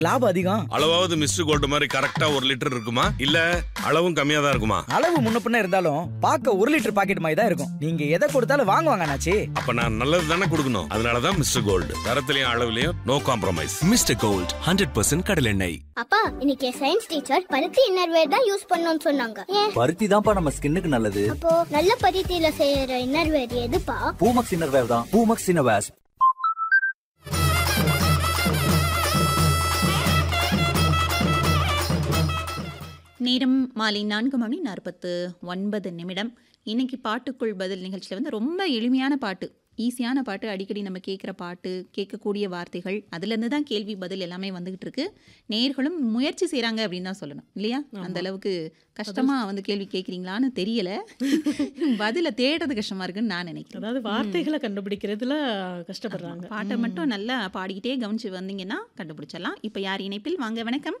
லாபம் அதிகம் அளவாவது mister gold மாதிரி கரெக்டா ஒரு லிட்டர் இருக்குமா இல்ல அளவும் கம்மியா தான் இருக்குமா அளவு முன்ன பின்ன இருந்தாலும் பார்க்க ஒரு லிட்டர் பாக்கெட் மாதிரி தான் இருக்கும் நீங்க எதை கொடுத்தாலும் வாங்குவாங்க அண்ணாச்சி அப்ப நான் நல்லது தானே கொடுக்கணும் அதனாலதான் மிஸ்டர் கோல்டு தரத்திலையும் அளவுலயும் no compromise mister gold hundred percent கடலெண்ணெய் அப்பா இன்னைக்கு சயின்ஸ் டீச்சர் பருத்தி இன்னர்வேர் தான் யூஸ் பண்ணணும்னு சொன்னாங்க ஏன் பருத்தி தான்ப்பா நம்ம ஸ்கின்னுக்கு நல்லது அப்போ நல்ல பருத்தியில செய்யற இன்னர்வேர் எதுப்பா பூமக்ஸ் இன்னர்வேர் தான் பூமக்ஸ் இன்னர்வேர்ஸ் நேரம் மாலை நான்கு மணி நாற்பத்து ஒன்பது நிமிடம் இன்னைக்கு பாட்டுக்குள் பதில் நிகழ்ச்சியில் வந்து ரொம்ப எளிமையான பாட்டு ஈஸியான பாட்டு அடிக்கடி நம்ம கேட்குற பாட்டு கேட்கக்கூடிய வார்த்தைகள் அதுலேருந்து தான் கேள்வி பதில் எல்லாமே வந்துகிட்டு இருக்கு நேர்களும் முயற்சி செய்கிறாங்க அப்படின்னு தான் சொல்லணும் இல்லையா அந்த அளவுக்கு கஷ்டமாக வந்து கேள்வி கேட்குறீங்களான்னு தெரியல பதிலை தேடுறது கஷ்டமாக இருக்குன்னு நான் நினைக்கிறேன் அதாவது வார்த்தைகளை கண்டுபிடிக்கிறதுல கஷ்டப்படுறாங்க பாட்டை மட்டும் நல்லா பாடிக்கிட்டே கவனிச்சு வந்தீங்கன்னா கண்டுபிடிச்சிடலாம் இப்போ யார் இணைப்பில் வாங்க வணக்கம்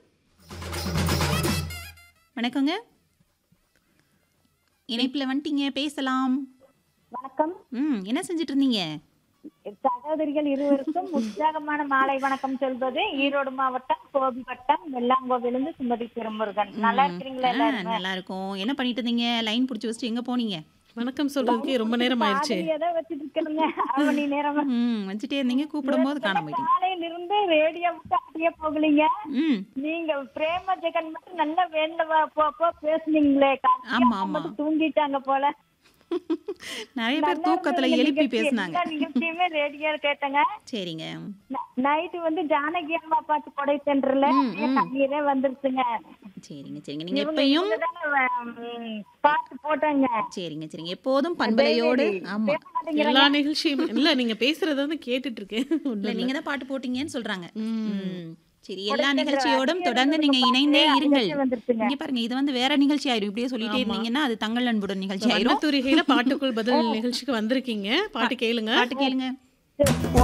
வணக்கங்க இணைப்பில் வந்துட்டீங்க பேசலாம் வணக்கம் ம் என்ன செஞ்சுட்டு இருந்தீங்க சகோதரிகள் இருவருக்கும் உற்சாகமான மாலை வணக்கம் சொல்வது ஈரோடு மாவட்டம் கோபி வட்டம் வெள்ளாங்கோவிலிருந்து சுமதி திருமுருகன் நல்லா இருக்கிறீங்களா ஆ, எல்லாருமே நல்லா இருக்கும் என்ன பண்ணிட்டு இருந்தீங்க லைன் பிடிச்சி வச்சுட்டு எங்கே போனீங்க வணக்கம் சொல்றதுக்கே ரொம்ப நேரம் ஆயிடுச்சு பாதியிலே தான் வச்சிட்டு இருக்கிறேங்க அரை மணி நேரமா ம் வச்சுட்டே இருந்தீங்க கூப்பிடும் போது காணாம போயிட்டீங்க காலையில இருந்து ரேடியோ விட்டு அப்படியே போகலீங்க ம் நீங்க பிரேம ஜெகன் மட்டும் நல்லா வேண்ட போ போ பேசுனீங்களே கார்த்திகா ஆமா, அம்மா ஆமா. மட்டும் தூங்கிட்டாங்க போல நிறைய பேர் நல்லா தூக்கத்துல இருந்தது எழுப்பி நிகழ்ச்சி. பேசுனாங்க எல்லா நிகழ்ச்சியுமே ரேடியோ கேட்டேங்க சரிங்க நைட்டு வந்து ஜானகி அம்மா பாட்டு கொடை சென்டர்ல ம், ம். கண்ணீரே வந்துருச்சுங்க சரிங்க சரிங்க நீங்க இவங்க எப்பயும் இவங்கதானே, ம், பாட்டு போட்டாங்க சரிங்க சரிங்க எப்போதும் பண்பலையோடு ஆமா பேச மாட்டேங்கிறாங்க. எல்லா நிகழ்ச்சியும் இல்ல நீங்க பேசுறத வந்து கேட்டுட்டு இருக்கேன் ஒண்ணும் இல்ல இல்ல. நீங்க தான் பாட்டு போட்டீங்கன்னு சொல்றாங்க ம். ம். சரி எல்லா நிகழ்ச்சியோடும் தொடர்ந்து நீங்க இணைந்தே இருங்கள் வந்துருச்சுங்க. இங்க பாருங்க இது வந்து வேற நிகழ்ச்சி ஆயிரும் இப்படியே சொல்லிட்டே இருந்தீங்கன்னா அது தங்கள் அன்புடன் நிகழ்ச்சி ஆயிரும் வண்ணத்தூரிகையில பாட்டுக்குள் பதில் நிகழ்ச்சிக்கு வந்திருக்கீங்க பாட்டு கேளுங்க பாட்டு கேளுங்க